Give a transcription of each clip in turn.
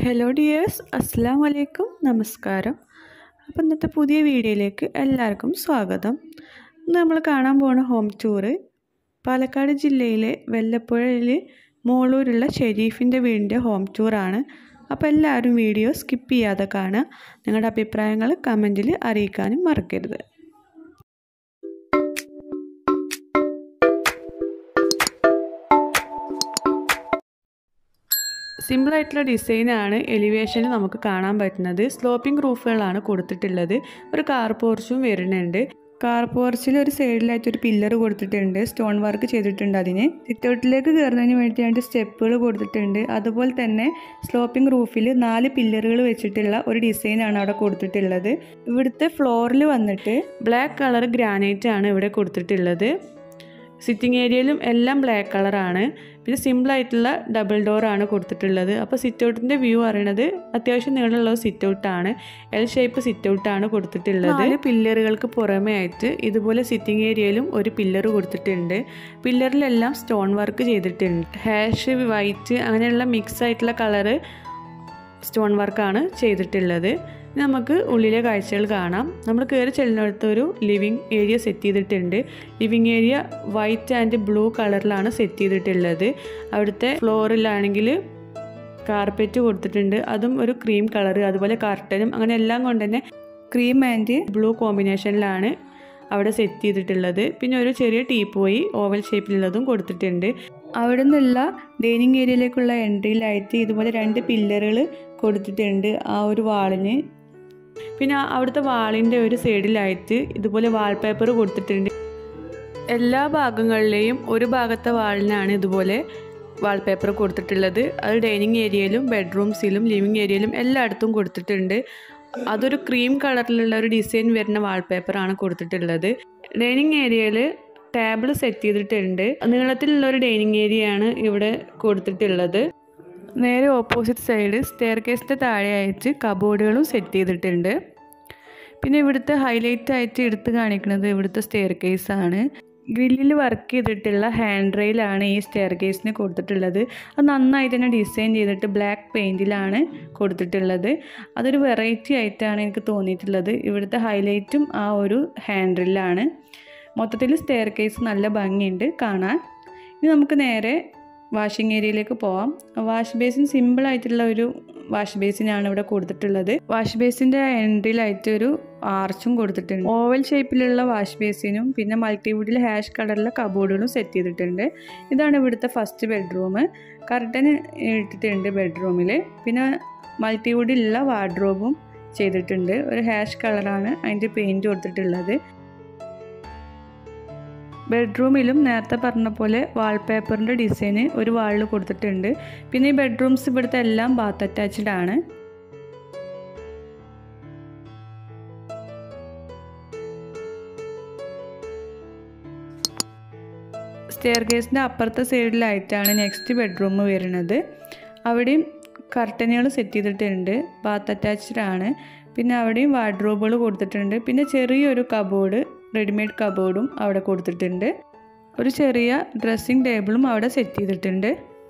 hello dears അസ്സാം വലൈക്കും നമസ്കാരം അപ്പോൾ ഇന്നത്തെ പുതിയ വീഡിയോയിലേക്ക് എല്ലാവർക്കും സ്വാഗതം ഇന്ന് നമ്മൾ കാണാൻ പോകുന്ന ഹോം ടൂറ് പാലക്കാട് ജില്ലയിലെ വെല്ലപ്പുഴയിൽ മോളൂരുള്ള ഷെരീഫിൻ്റെ വീടിൻ്റെ ഹോം ടൂറാണ് അപ്പോൾ എല്ലാവരും വീഡിയോ സ്കിപ്പ് ചെയ്യാതെ കാണുക നിങ്ങളുടെ അഭിപ്രായങ്ങൾ കമൻറ്റിൽ അറിയിക്കാനും മറക്കരുത് സിമ്പിളായിട്ടുള്ള ഡിസൈനാണ് എലിവേഷനിൽ നമുക്ക് കാണാൻ പറ്റുന്നത് സ്ലോപ്പിംഗ് റൂഫുകളാണ് കൊടുത്തിട്ടുള്ളത് ഒരു കാർ പോർച്ചും വരുന്നുണ്ട് കാർ പോർച്ചിൽ ഒരു സൈഡിലായിട്ട് ഒരു പില്ലർ കൊടുത്തിട്ടുണ്ട് സ്റ്റോൺ വർക്ക് ചെയ്തിട്ടുണ്ട് അതിന് സിറ്റൗട്ടിലേക്ക് കയറുന്നതിന് വേണ്ടിയായിട്ട് സ്റ്റെപ്പുകൾ കൊടുത്തിട്ടുണ്ട് അതുപോലെ തന്നെ സ്ലോപ്പിംഗ് റൂഫിൽ നാല് പില്ലറുകൾ വെച്ചിട്ടുള്ള ഒരു ഡിസൈനാണ് അവിടെ കൊടുത്തിട്ടുള്ളത് ഇവിടുത്തെ ഫ്ലോറിൽ വന്നിട്ട് ബ്ലാക്ക് കളർ ഗ്രാനൈറ്റ് ആണ് ഇവിടെ കൊടുത്തിട്ടുള്ളത് സിറ്റിംഗ് ഏരിയയിലും എല്ലാം ബ്ലാക്ക് കളറാണ് പിന്നെ സിമ്പിളായിട്ടുള്ള ഡബിൾ ഡോറാണ് കൊടുത്തിട്ടുള്ളത് അപ്പോൾ സിറ്റ് ഔട്ടിൻ്റെ വ്യൂ പറയണത് അത്യാവശ്യം നീളമുള്ള സിറ്റ് ഔട്ടാണ് എൽ ഷേപ്പ് സിറ്റ് ഔട്ടാണ് കൊടുത്തിട്ടുള്ളത് നാല് പില്ലറുകൾക്ക് പുറമേ ആയിട്ട് ഇതുപോലെ സിറ്റിംഗ് ഏരിയയിലും ഒരു പില്ലർ കൊടുത്തിട്ടുണ്ട് പില്ലറിലെല്ലാം സ്റ്റോൺ വർക്ക് ചെയ്തിട്ടുണ്ട് ഹാഷ് വൈറ്റ് അങ്ങനെയുള്ള മിക്സ് ആയിട്ടുള്ള കളറ് സ്റ്റോൺ വർക്കാണ് ചെയ്തിട്ടുള്ളത് നമുക്ക് ഉള്ളിലെ കാഴ്ചകൾ കാണാം നമ്മൾ കയറി ചെല്ലുന്നിടത്ത് ഒരു ലിവിങ് ഏരിയ സെറ്റ് ചെയ്തിട്ടുണ്ട് living area white and blue കളറിലാണ് സെറ്റ് ചെയ്തിട്ടുള്ളത് അവിടുത്തെ ഫ്ലോറിലാണെങ്കിൽ കാർപ്പറ്റ് കൊടുത്തിട്ടുണ്ട് അതും ഒരു ക്രീം കളർ അതുപോലെ കർട്ടനും അങ്ങനെ എല്ലാം കൊണ്ട് തന്നെ ക്രീം ആൻഡ് ബ്ലൂ കോമ്പിനേഷനിലാണ് അവിടെ സെറ്റ് ചെയ്തിട്ടുള്ളത് പിന്നെ ഒരു ചെറിയ ടീപ്പോയി ഓവൽ ഷേപ്പിലുള്ളതും കൊടുത്തിട്ടുണ്ട് അവിടെ നിന്നുള്ള ഡൈനിങ് ഏരിയയിലേക്കുള്ള എൻട്രിയിലായിട്ട് ഇതുപോലെ രണ്ട് പില്ലറുകൾ കൊടുത്തിട്ടുണ്ട് ആ ഒരു വാളിന് പിന്നെ അവിടുത്തെ വാളിൻ്റെ ഒരു സൈഡിലായിട്ട് ഇതുപോലെ വാൾപേപ്പർ കൊടുത്തിട്ടുണ്ട് എല്ലാ ഭാഗങ്ങളിലെയും ഒരു ഭാഗത്തെ വാളിനാണ് ഇതുപോലെ വാൾപേപ്പർ കൊടുത്തിട്ടുള്ളത് അത് ഡൈനിങ് ഏരിയയിലും ബെഡ്റൂംസിലും ലിവിങ് ഏരിയയിലും എല്ലായിടത്തും കൊടുത്തിട്ടുണ്ട് അതൊരു ക്രീം കളറിലുള്ള ഒരു ഡിസൈൻ വരുന്ന വാൾപേപ്പറാണ് കൊടുത്തിട്ടുള്ളത് ഡൈനിങ് ഏരിയയിൽ ടേബിൾ സെറ്റ് ചെയ്തിട്ടുണ്ട് നീളത്തിലുള്ള ഒരു ഡൈനിങ് ഏരിയയാണ് ഇവിടെ കൊടുത്തിട്ടുള്ളത് നേരെ ഓപ്പോസിറ്റ് സൈഡ് സ്റ്റെയർ കേസിൻ്റെ താഴെയായിട്ട് കബോർഡുകളും സെറ്റ് ചെയ്തിട്ടുണ്ട് പിന്നെ ഇവിടുത്തെ ഹൈലൈറ്റ് ആയിട്ട് എടുത്ത് കാണിക്കുന്നത് ഇവിടുത്തെ സ്റ്റെയർ കേസാണ് ഗ്രില്ലിൽ വർക്ക് ചെയ്തിട്ടുള്ള ഹാൻഡ് റെയിലാണ് ഈ സ്റ്റെയർ കേസിന് കൊടുത്തിട്ടുള്ളത് അത് നന്നായി തന്നെ ഡിസൈൻ ചെയ്തിട്ട് ബ്ലാക്ക് പെയിൻറ്റിലാണ് കൊടുത്തിട്ടുള്ളത് അതൊരു വെറൈറ്റി ആയിട്ടാണ് എനിക്ക് തോന്നിയിട്ടുള്ളത് ഇവിടുത്തെ ഹൈലൈറ്റും ആ ഒരു ഹാൻഡ് റെയിലാണ് മൊത്തത്തിൽ സ്റ്റെയർ കേസ് നല്ല ഭംഗിയുണ്ട് കാണാൻ ഇനി നമുക്ക് നേരെ വാഷിംഗ് ഏരിയയിലേക്ക് പോവാം വാഷ് ബേസിൻ സിമ്പിൾ ആയിട്ടുള്ള ഒരു വാഷ് ബേസിനാണ് ഇവിടെ കൊടുത്തിട്ടുള്ളത് വാഷ് ബേസിൻ്റെ എൻട്രിയിലായിട്ട് ഒരു ആർച്ചും കൊടുത്തിട്ടുണ്ട് ഓവൽ ഷേപ്പിലുള്ള വാഷ് ബേസിനും പിന്നെ മൾട്ടിവുഡിൽ ഹാഷ് കളറിലെ കബോർഡുകളും സെറ്റ് ചെയ്തിട്ടുണ്ട് ഇതാണ് ഇവിടുത്തെ ഫസ്റ്റ് ബെഡ്റൂം കർട്ടൻ ഇട്ടിട്ടുണ്ട് ബെഡ്റൂമിൽ പിന്നെ മൾട്ടിവുഡിലുള്ള വാർഡ്രോബും ചെയ്തിട്ടുണ്ട് ഒരു ഹാഷ് കളറാണ് അതിൻ്റെ പെയിൻറ്റ് കൊടുത്തിട്ടുള്ളത് ബെഡ്റൂമിലും നേരത്തെ പറഞ്ഞ പോലെ വാൾപേപ്പറിൻ്റെ ഡിസൈന് ഒരു വാളിൽ കൊടുത്തിട്ടുണ്ട് പിന്നെ ഈ ബെഡ്റൂംസ് ഇവിടുത്തെ എല്ലാം ബാത്ത് അറ്റാച്ച്ഡ് ആണ് സ്റ്റെയർ കേസിൻ്റെ അപ്പുറത്തെ സൈഡിലായിട്ടാണ് നെക്സ്റ്റ് ബെഡ്റൂം വരുന്നത് അവിടെയും കർട്ടനുകൾ സെറ്റ് ചെയ്തിട്ടുണ്ട് ബാത്ത് അറ്റാച്ച്ഡ് ആണ് പിന്നെ അവിടെയും വാർഡ്രോബുകൾ കൊടുത്തിട്ടുണ്ട് പിന്നെ ചെറിയൊരു കബോർഡ് റെഡിമെയ്ഡ് കബോർഡും അവിടെ കൊടുത്തിട്ടുണ്ട് ഒരു ചെറിയ ഡ്രസ്സിങ് ടേബിളും അവിടെ സെറ്റ് ചെയ്തിട്ടുണ്ട്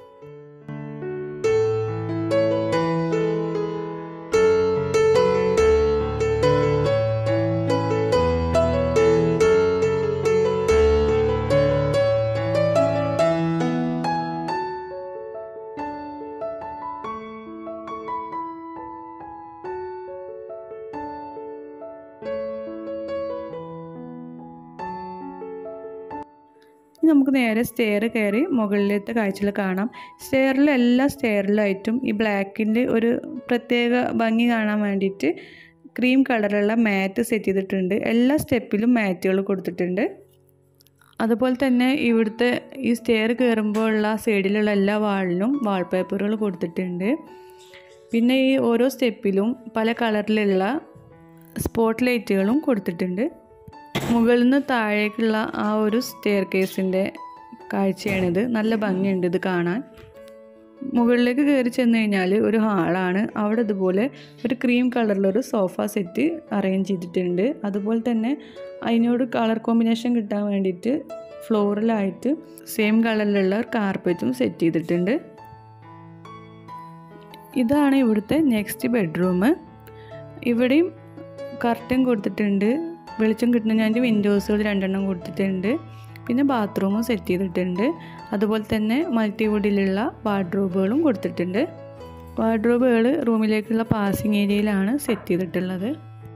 നമുക്ക് നേരെ സ്റ്റെയർ കയറി മുകളിലത്തെ കാഴ്ചകൾ കാണാം സ്റ്റെയറിൽ എല്ലാ സ്റ്റെയറിലായിട്ടും ഈ ബ്ലാക്കിൻ്റെ ഒരു പ്രത്യേക ഭംഗി കാണാൻ വേണ്ടിയിട്ട് ക്രീം കളറുള്ള മാറ്റ് സെറ്റ് ചെയ്തിട്ടുണ്ട് എല്ലാ സ്റ്റെപ്പിലും മാറ്റുകൾ കൊടുത്തിട്ടുണ്ട് അതുപോലെ തന്നെ ഇവിടുത്തെ ഈ സ്റ്റെയർ കയറുമ്പോൾ ഉള്ള സൈഡിലുള്ള എല്ലാ വാളിനും വാൾപേപ്പറുകൾ കൊടുത്തിട്ടുണ്ട് പിന്നെ ഈ ഓരോ സ്റ്റെപ്പിലും പല കളറിലുള്ള സ്പോട്ട് ലൈറ്റുകളും കൊടുത്തിട്ടുണ്ട് മുകളിൽ നിന്ന് താഴേക്കുള്ള ആ ഒരു സ്റ്റെയർ കേസിൻ്റെ കാഴ്ചയാണിത് നല്ല ഭംഗിയുണ്ട് ഇത് കാണാൻ മുകളിലേക്ക് കയറി ചെന്ന് കഴിഞ്ഞാൽ ഒരു ഹാളാണ് അവിടെ ഇതുപോലെ ഒരു ക്രീം കളറിലൊരു സോഫ സെറ്റ് അറേഞ്ച് ചെയ്തിട്ടുണ്ട് അതുപോലെ തന്നെ അതിനോട് കളർ കോമ്പിനേഷൻ കിട്ടാൻ വേണ്ടിയിട്ട് ഫ്ലോറിലായിട്ട് സെയിം കളറിലുള്ള ഒരു കാർപ്പറ്റും സെറ്റ് ചെയ്തിട്ടുണ്ട് ഇതാണ് ഇവിടുത്തെ നെക്സ്റ്റ് ബെഡ്റൂം ഇവിടെയും കർട്ടൻ കൊടുത്തിട്ടുണ്ട് വെളിച്ചം കിട്ടുന്ന ഞാൻ വിൻഡോസുകൾ രണ്ടെണ്ണം കൊടുത്തിട്ടുണ്ട് പിന്നെ ബാത്റൂമും സെറ്റ് ചെയ്തിട്ടുണ്ട് അതുപോലെ തന്നെ മൾട്ടിവുഡിലുള്ള വാർഡ്രോബുകളും കൊടുത്തിട്ടുണ്ട് വാർഡ്രോബുകൾ റൂമിലേക്കുള്ള പാസിംഗ് ഏരിയയിലാണ് സെറ്റ് ചെയ്തിട്ടുള്ളത്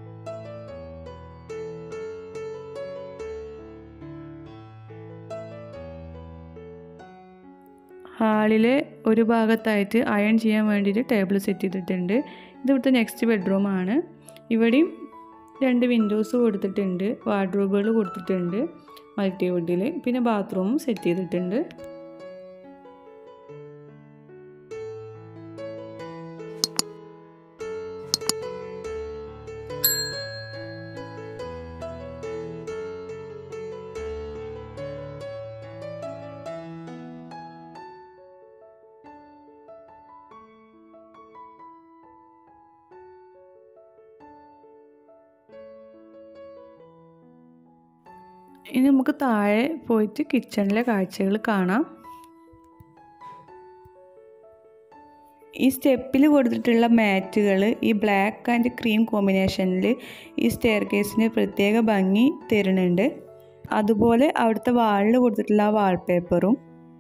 ഹാളിലെ ഒരു ഭാഗത്തായിട്ട് അയൺ ചെയ്യാൻ വേണ്ടിയിട്ട് ടേബിൾ സെറ്റ് ചെയ്തിട്ടുണ്ട് ഇത് ഇവിടുത്തെ നെക്സ്റ്റ് ബെഡ്റൂമാണ് ഇവിടെയും രണ്ട് വിൻഡോസ് കൊടുത്തിട്ടുണ്ട് വാർഡ്രോബുകൾ കൊടുത്തിട്ടുണ്ട് മൾട്ടിവുഡിൽ പിന്നെ ബാത്റൂമും സെറ്റ് ചെയ്തിട്ടുണ്ട് ഇനി നമുക്ക് താഴെ പോയിട്ട് കിച്ചണിലെ കാഴ്ചകൾ കാണാം ഈ സ്റ്റെപ്പിൽ കൊടുത്തിട്ടുള്ള മാറ്റുകൾ ഈ ബ്ലാക്ക് ആൻഡ് ക്രീം കോമ്പിനേഷനിൽ ഈ സ്റ്റെയർ കേസിന് പ്രത്യേക ഭംഗി തരുന്നുണ്ട് അതുപോലെ അവിടുത്തെ വാളിൽ കൊടുത്തിട്ടുള്ള ആ വാൾപേപ്പറും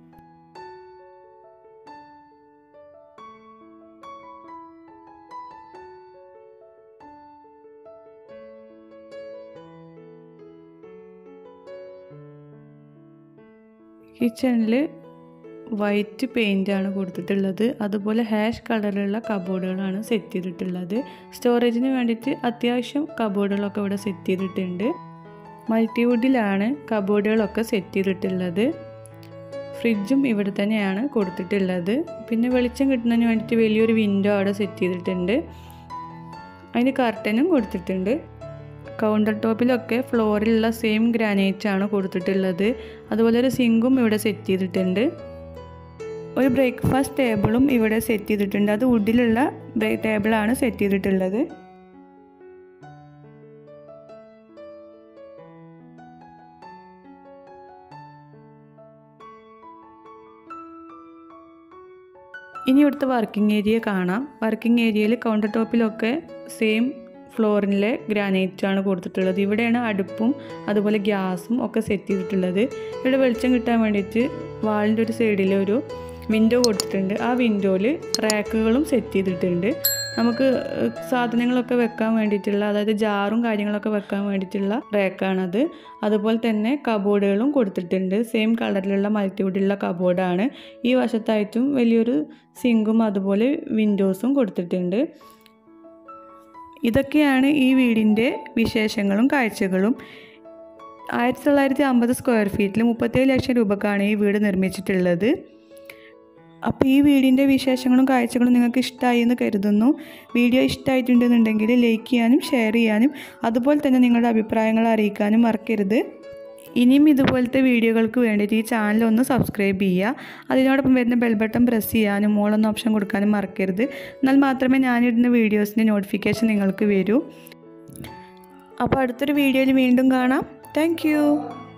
കിച്ചണിൽ വൈറ്റ് പെയിൻ്റാണ് കൊടുത്തിട്ടുള്ളത് അതുപോലെ ഹാഷ് കളറിലുള്ള കബോർഡുകളാണ് സെറ്റ് ചെയ്തിട്ടുള്ളത് സ്റ്റോറേജിന് വേണ്ടിയിട്ട് അത്യാവശ്യം കബോർഡുകളൊക്കെ ഇവിടെ സെറ്റ് ചെയ്തിട്ടുണ്ട് മൾട്ടിവുഡിലാണ് കബോർഡുകളൊക്കെ സെറ്റ് ചെയ്തിട്ടുള്ളത് ഫ്രിഡ്ജും ഇവിടെ തന്നെയാണ് കൊടുത്തിട്ടുള്ളത് പിന്നെ വെളിച്ചം കിട്ടുന്നതിന് വേണ്ടിയിട്ട് വലിയൊരു വിൻഡോ അവിടെ സെറ്റ് ചെയ്തിട്ടുണ്ട് അതിന് കർട്ടനും കൊടുത്തിട്ടുണ്ട് കൗണ്ടർ ടോപ്പിലൊക്കെ ഫ്ലോറിലുള്ള സെയിം ഗ്രാനൈറ്റ് ആണ് കൊടുത്തിട്ടുള്ളത് അതുപോലെ ഒരു സിങ്കും ഇവിടെ സെറ്റ് ചെയ്തിട്ടുണ്ട് ഒരു ബ്രേക്ക്ഫാസ്റ്റ് ടേബിളും ഇവിടെ സെറ്റ് ചെയ്തിട്ടുണ്ട് അത് വുഡിലുള്ള ടേബിളാണ് സെറ്റ് ചെയ്തിട്ടുള്ളത് ഇനി ഇവിടുത്തെ വർക്കിംഗ് ഏരിയ കാണാം വർക്കിംഗ് ഏരിയയിൽ കൗണ്ടർ ടോപ്പിലൊക്കെ സെയിം ഫ്ലോറിലെ ഗ്രാനൈറ്റ് ആണ് കൊടുത്തിട്ടുള്ളത് ഇവിടെയാണ് അടുപ്പും അതുപോലെ ഗ്യാസും ഒക്കെ സെറ്റ് ചെയ്തിട്ടുള്ളത് ഇവിടെ വെളിച്ചം കിട്ടാൻ വേണ്ടിയിട്ട് വാളിൻ്റെ ഒരു സൈഡിൽ ഒരു വിൻഡോ കൊടുത്തിട്ടുണ്ട് ആ വിൻഡോയിൽ റാക്കുകളും സെറ്റ് ചെയ്തിട്ടുണ്ട് നമുക്ക് സാധനങ്ങളൊക്കെ വെക്കാൻ വേണ്ടിയിട്ടുള്ള അതായത് ജാറും കാര്യങ്ങളൊക്കെ വെക്കാൻ വേണ്ടിയിട്ടുള്ള റാക്കാണത് അതുപോലെ തന്നെ കബോർഡുകളും കൊടുത്തിട്ടുണ്ട് സെയിം കളറിലുള്ള മൾട്ടിവുഡിലുള്ള കബോർഡാണ് ഈ വശത്തായിട്ടും വലിയൊരു സിങ്കും അതുപോലെ വിൻഡോസും കൊടുത്തിട്ടുണ്ട് ഇതൊക്കെയാണ് ഈ വീടിൻ്റെ വിശേഷങ്ങളും കാഴ്ചകളും ആയിരത്തി തൊള്ളായിരത്തി അമ്പത് സ്ക്വയർ ഫീറ്റിൽ മുപ്പത്തേഴ് ലക്ഷം രൂപക്കാണ് ഈ വീട് നിർമ്മിച്ചിട്ടുള്ളത് അപ്പോൾ ഈ വീടിൻ്റെ വിശേഷങ്ങളും കാഴ്ചകളും നിങ്ങൾക്ക് ഇഷ്ടമായി എന്ന് കരുതുന്നു വീഡിയോ ഇഷ്ടമായിട്ടുണ്ടെന്നുണ്ടെങ്കിൽ ലൈക്ക് ചെയ്യാനും ഷെയർ ചെയ്യാനും അതുപോലെ തന്നെ നിങ്ങളുടെ അഭിപ്രായങ്ങൾ അറിയിക്കാനും മറക്കരുത് ഇനിയും ഇതുപോലത്തെ വീഡിയോകൾക്ക് വേണ്ടിയിട്ട് ഈ ചാനൽ ഒന്ന് സബ്സ്ക്രൈബ് ചെയ്യുക അതിനോടൊപ്പം വരുന്ന ബെൽ ബട്ടൺ പ്രസ് ചെയ്യാനും മോളൊന്ന് ഓപ്ഷൻ കൊടുക്കാനും മറക്കരുത് എന്നാൽ മാത്രമേ ഞാനിടുന്ന വീഡിയോസിൻ്റെ നോട്ടിഫിക്കേഷൻ നിങ്ങൾക്ക് വരൂ അപ്പോൾ അടുത്തൊരു വീഡിയോയിൽ വീണ്ടും കാണാം താങ്ക്